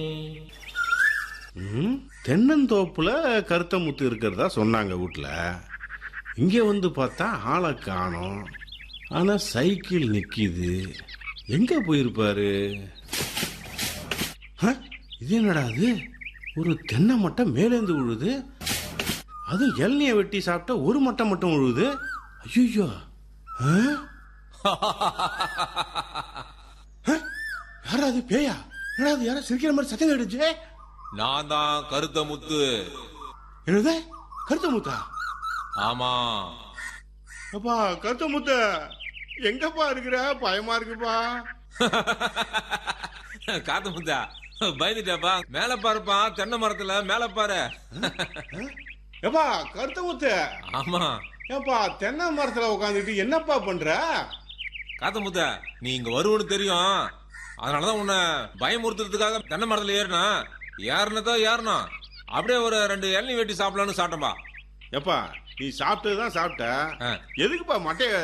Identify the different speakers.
Speaker 1: ம், தென்னந்தோப்புல கருத்த முத்து இருக்கிறதா சொன்னாங்க வீட்ல இங்க வந்து பார்த்தா ஆளை காணோம் ஆனா சைக்கிள் நிக்கிது எங்க போயிருப்பாரு ஹ? இது என்னடா அது ஒரு தென்னை மட்டை மேலேந்து விழுது அது இளநிய வெட்டி சாப்பிட்டா ஒரு மட்டை மட்டும் விழுது ஐயோ யாரா அது பேயா என்னடா அது யாரா சிரிக்கிற மாதிரி சத்தம் கேட்டுச்சு
Speaker 2: நான் தான் கருத்த முத்து
Speaker 1: என்னது கருத்த முத்தா
Speaker 2: ஆமா
Speaker 1: அப்பா கருத்த முத்த எங்கப்பா இருக்கிற பயமா இருக்குப்பா
Speaker 2: காத்து முத்தா பயந்துட்டாப்பா மேல பாருப்பா தென்னை மரத்துல மேல பாரு
Speaker 1: ஏப்பா கருத்த முத்த
Speaker 2: ஆமா
Speaker 1: ஏப்பா தென்னை மரத்துல உட்காந்துட்டு என்னப்பா பண்ற
Speaker 2: காத்து முத்தா நீ இங்க வருவன்னு தெரியும் அதனாலதான் உன்னை பயமுறுத்துறதுக்காக தென்னை மரத்துல ஏறினா ஏறினதோ ஏறணும் அப்படியே ஒரு ரெண்டு இளநீ வெட்டி சாப்பிடலாம்னு சாப்பிட்டோம்பா
Speaker 1: ஏப்பா நீ சாப்பிட்டதுதான் சாப்பிட்ட
Speaker 2: ஆ.
Speaker 1: எதுக்குப்பா மட்டைய